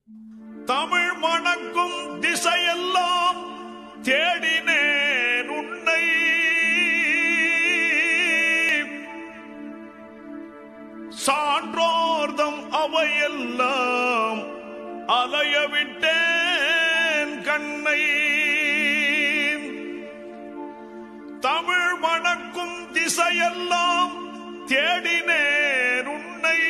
தமிழ் மணக்கும் திசையெல்லாம் தேடினேன் உன்னை சான்றோர்தம் அவையெல்லாம் அலைய விட்டேன் கண்ணை தமிழ் மணக்கும் திசையெல்லாம் தேடினேன் உன்னை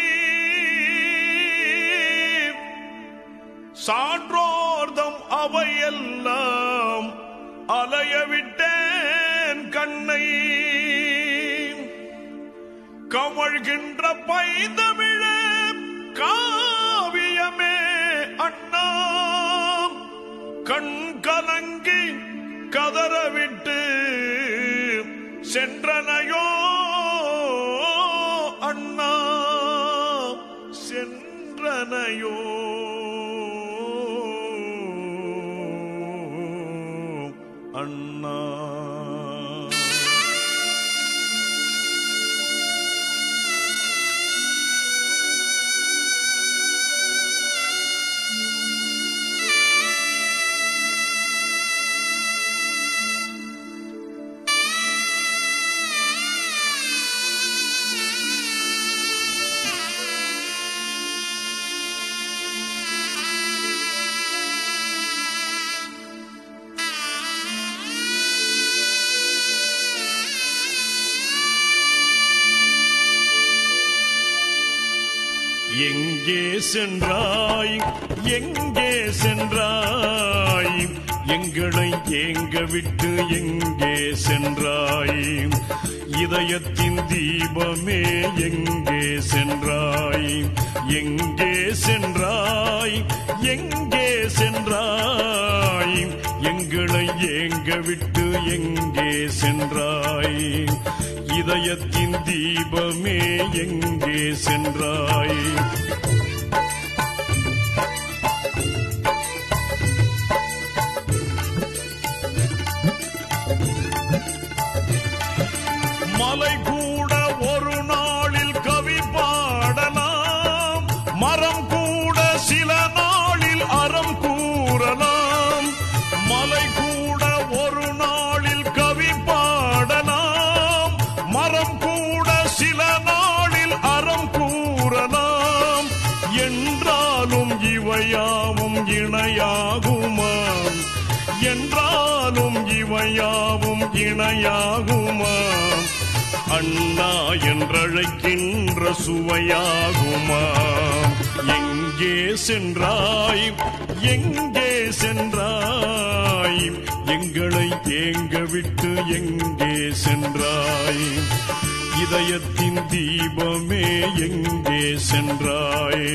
சான்றோர்தம் அவையெல்லாம் அலைய விட்டேன் கண்ணை கமழ்கின்ற பைந்தமிழே காவியமே அண்ணா கண் கலங்கி கதறவிட்டு சென்றனையோ அண்ணா சென்றனையோ அண்ணா எங்கே சென்றாய் எங்கே சென்றாய் எங்களை ஏங்க விட்டு எங்கே சென்றாய் இதயத்தின் தீபமே எங்கே சென்றாய் எங்கே சென்றாய் எங்கே சென்றாய் எங்களை ஏங்க விட்டு எங்கே சென்றாய் இதயத்தின் தீபமே எங்கே சென்றாய் மலை கூட ஒரு நாளில் கவி பாடலாம் மரம் கூட சில நாளில் அறம் கூறலாம் மலை கூட ஒரு நாளில் கவி பாடலாம் மரம் கூட சில நாளில் அறம் கூறலாம் என்றாலும் இவையாவும் இணையாகுமாம் என்றாலும் இவையாவும் இணையாகுமாம் அண்ணா என்றழைக்கின்ற சுவையாகுமாம் எங்கே சென்றாய் எங்கே சென்றாய் எங்களை ஏங்க விட்டு எங்கே சென்றாய் இதயத்தின் தீபமே எங்கே சென்றாய்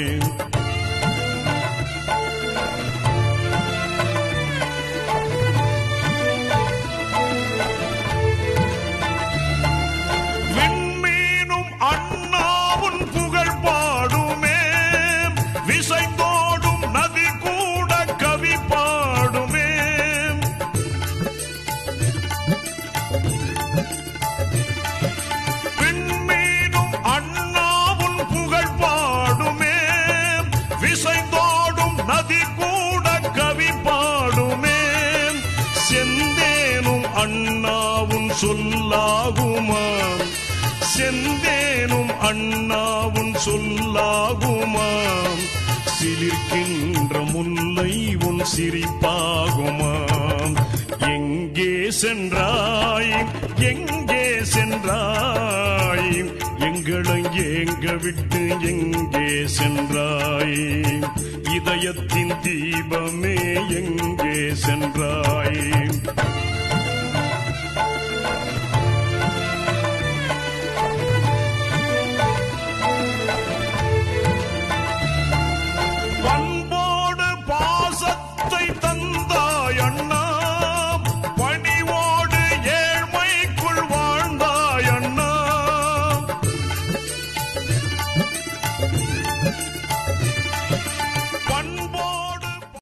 விண்மீனும் அண்ணாவும் புகழ் பாடுமே விசைந்தோடும் நதி கூட கவி பாடுமே விண்மீனும் அண்ணாவும் புகழ் பாடுமே விசைந்தோடும் நதி கூட கவி பாடுமே செந்தேனும் அண்ணாவும் சொல்லாகுமாம் செந்தேனும் அண்ணாவும் சொல்லாகுமாம் சிலிர்க்கின்ற முல்லை உன் சிரிப்பாகுமாம் எங்கே சென்றாய் எங்கே சென்றாய் எங்களை ஏங்க விட்டு எங்கே சென்றாய் இதயத்தின் தீபமே எங்கே சென்றாய்